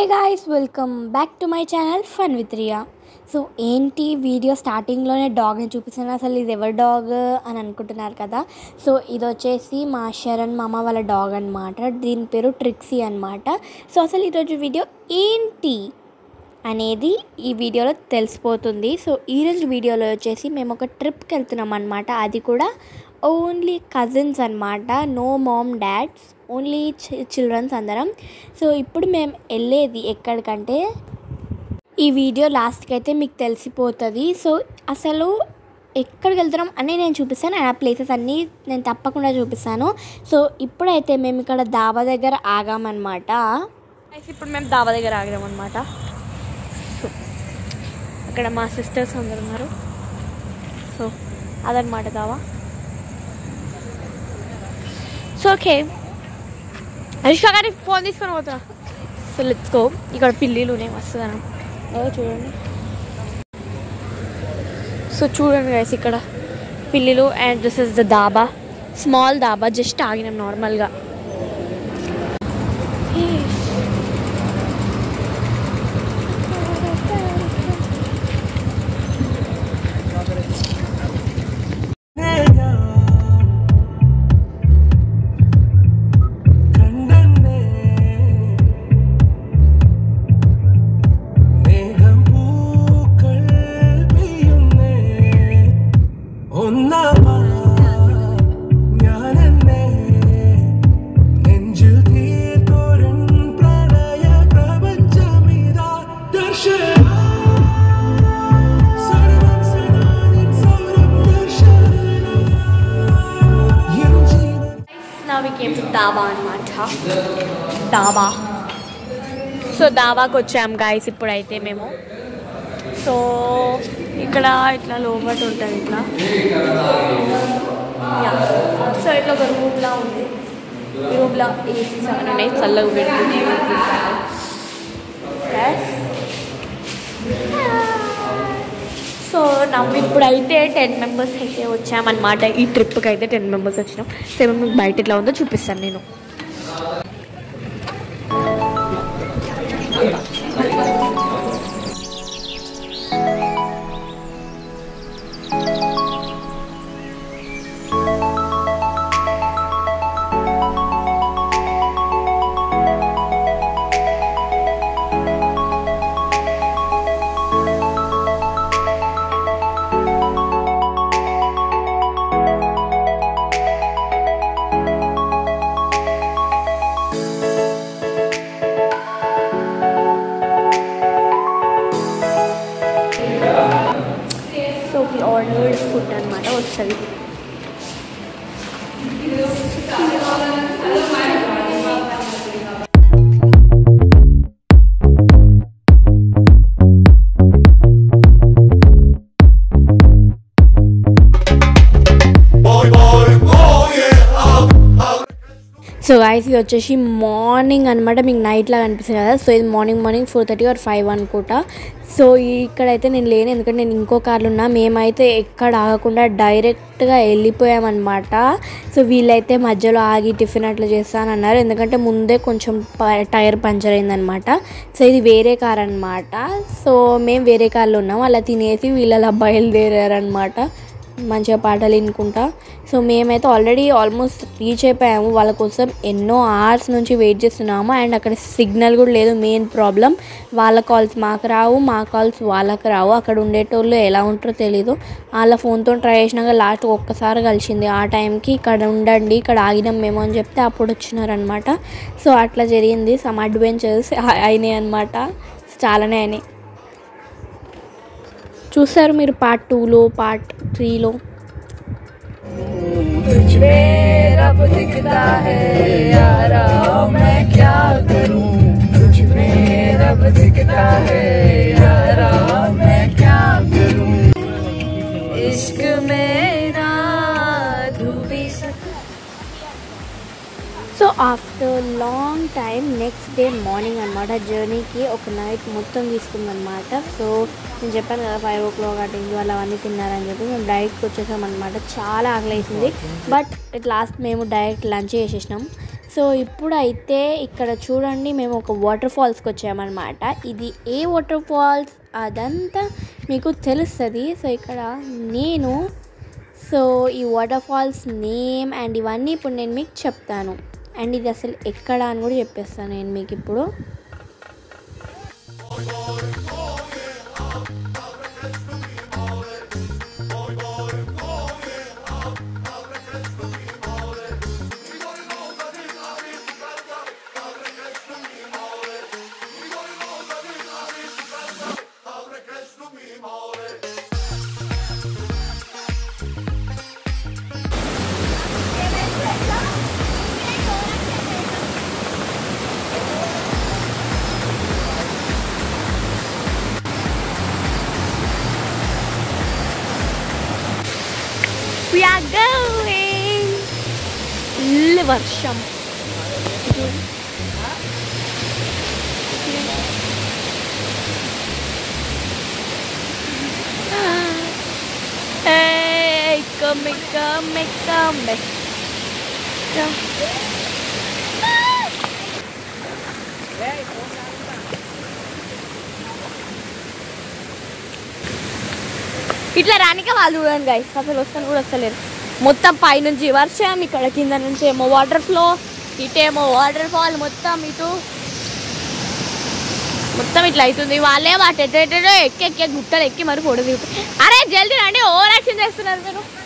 Guys welcome back to my channel fun with Riya so ఏంటి video స్టార్టింగ్లోనే డాగ్ని చూపిస్తాను అసలు ఇది ఎవరి డాగ్ అని అనుకుంటున్నారు కదా సో ఇది వచ్చేసి మా శరణ్ మామ వాళ్ళ డాగ్ అనమాట దీని పేరు ట్రిక్సీ అనమాట సో అసలు ఈరోజు వీడియో ఏంటి అనేది ఈ వీడియోలో తెలిసిపోతుంది సో ఈరోజు వీడియోలో వచ్చేసి మేము ఒక ట్రిప్కి వెళ్తున్నాం అనమాట అది కూడా ఓన్లీ కజిన్స్ అనమాట no mom dads only childrens అందరం సో ఇప్పుడు మేము వెళ్ళేది ఎక్కడికంటే ఈ వీడియో లాస్ట్కి అయితే మీకు తెలిసిపోతుంది సో అసలు ఎక్కడికి వెళ్తున్నాం అని నేను చూపిస్తాను ఆ ప్లేసెస్ అన్నీ నేను తప్పకుండా చూపిస్తాను సో ఇప్పుడైతే మేము ఇక్కడ దాబా దగ్గర ఆగామన్నమాట అయితే ఇప్పుడు మేము దాబా దగ్గర ఆగామన్నమాట సో అక్కడ మా సిస్టర్స్ అందరు ఉన్నారు సో అదనమాట దావా సో ఓకే అనుష్క గారి ఫోన్ తీసుకొని పోతున్నా సో లెట్స్ గో ఇక్కడ పిల్లిలు ఉన్నాయి మస్తు మనం చూడండి సో చూడండి గైస్ ఇక్కడ పిల్లిలు and this is the dhaba small dhaba just ఆగినాం నార్మల్గా കണ്ടേ മേഘം പൂക്കൾ പെയ്യുന്നേ ഒന്നാമാ ഞാനെന്നെ നെഞ്ചിൽ തീർത്തൊരൻ പ്രണയ പ്രപഞ്ചമിതാ ദർശന സർവം സദാനിൻ സൗരം ദർശന എൻ ജീവൻ నా వి కేమ్ టు దాబా అనమాట దాబా సో దాబాకి వచ్చాం గాయస్ ఇప్పుడైతే మేము సో ఇక్కడ ఇట్లా లోపల ఉంటుంది ఇట్లా యా. సో ఇట్లా ఒక రూమ్లా ఉంది ఈ రూమ్లో ఏసీస్ అవన్నీ ఉన్నాయి చల్లగా పెడుతుంది సో నవ్వు ఇప్పుడైతే టెన్ మెంబర్స్ అయితే వచ్చామన్నమాట ఈ ట్రిప్కి అయితే టెన్ మెంబర్స్ వచ్చినాం సో మీకు బయట ఎట్లా ఉందో చూపిస్తాను నేను సో ఈ ఆర్డర్డ్ ఫుడ్ అనమాట వస్తుంది Boy, boy, oh yeah, so guys ఇది వచ్చేసి మార్నింగ్ అనమాట మీకు నైట్లా కనిపిస్తుంది కదా సో ఇది morning morning four thirty or five అనుకుంటా సో ఇక్కడైతే నేను లేను ఎందుకంటే నేను ఇంకో కార్లో ఉన్నా మేమైతే ఎక్కడ ఆగకుండా డైరెక్ట్గా వెళ్ళిపోయామన్నమాట సో వీళ్ళైతే మధ్యలో ఆగి టిఫిన్ అట్లా చేస్తానన్నారు ఎందుకంటే ముందే కొంచెం ప- టైర్ పంచర్ అయిందనమాట సో ఇది వేరే కార్ అనమాట సో మేము వేరే కార్లో ఉన్నాం అలా తినేసి వీళ్ళు అలా బయలుదేరారనమాట మంచిగా పాటలు వినుకుంటా సో మేమైతే ఆల్రెడీ ఆల్మోస్ట్ రీచ్ అయిపోయాము వాళ్ళ కోసం ఎన్నో అవర్స్ నుంచి వెయిట్ చేస్తున్నాము అండ్ అక్కడ సిగ్నల్ కూడా లేదు మెయిన్ ప్రాబ్లం వాళ్ళ కాల్స్ మాకు రావు మా కాల్స్ వాళ్ళకి రావు అక్కడ ఉండేటోళ్ళు ఎలా ఉంటారో తెలీదు వాళ్ళ ఫోన్తో ట్రై చేసినాక లాస్ట్ ఒక్కసారి కలిసింది ఆ టైంకి ఇక్కడ ఉండండి ఇక్కడ ఆగినాం మేము అని చెప్తే అప్పుడు వచ్చినారనమాట సో అట్లా జరిగింది సమ్ అడ్వెంచర్స్ అయినాయి అనమాట చాలానే అయినాయి చూసారు మీరు పార్ట్ టూలో పార్ట్ త్రీలో रब दिखता है यारा मैं क्या करूं तुझ में रब दिखता है यारा मैं क्या करूं इश्क मेरा धूबी so after long time next day morning అనమాట జర్నీకి ఒక నైట్ మొత్తం తీసుకుందనమాట సో నేను చెప్పాను కదా ఫైవ్ ఓ క్లాక్ ఆ టైంకి వాళ్ళు అవన్నీ తిన్నారని చెప్పి మేము డైరెక్ట్కి వచ్చేసాం అనమాట చాలా ఆకలేసింది బట్ ఇట్ లాస్ట్ మేము డైరెక్ట్ లంచ్ చేసేసినాం సో ఇప్పుడైతే ఇక్కడ చూడండి మేము ఒక వాటర్ ఫాల్స్కి వచ్చామన్నమాట ఇది ఏ వాటర్ ఫాల్స్ అదంతా మీకు తెలుస్తుంది సో ఇక్కడ నేను సో ఈ వాటర్ ఫాల్స్ నేమ్ అండ్ ఇవన్నీ ఇప్పుడు నేను మీకు చెప్తాను అండ్ ఇది అసలు ఎక్కడ అని కూడా చెప్పేస్తాను నేను మీకు ఇప్పుడు We are going. ఫుల్ వర్షం Hey, come, come, come, come. ఇట్లా రానిక వాళ్ళు చూడండి గైస్ అసలు వస్తాను కూడా వస్తలేరు మొత్తం పైనుంచి వర్షం ఇక్కడ కింద నుంచి ఏమో వాటర్ ఫ్లో ఇటేమో వాటర్ ఫాల్ మొత్తం ఇటు మొత్తం ఇట్లా అవుతుంది వాళ్ళే వాటి ఎట్టో ఎక్కో ఎక్కి ఎక్కి గుట్టలు ఎక్కి మరి ఫోటో దిగుతారు అరే జల్దీ రండి ఓవర్ యాక్షన్ చేస్తున్నారు మీరు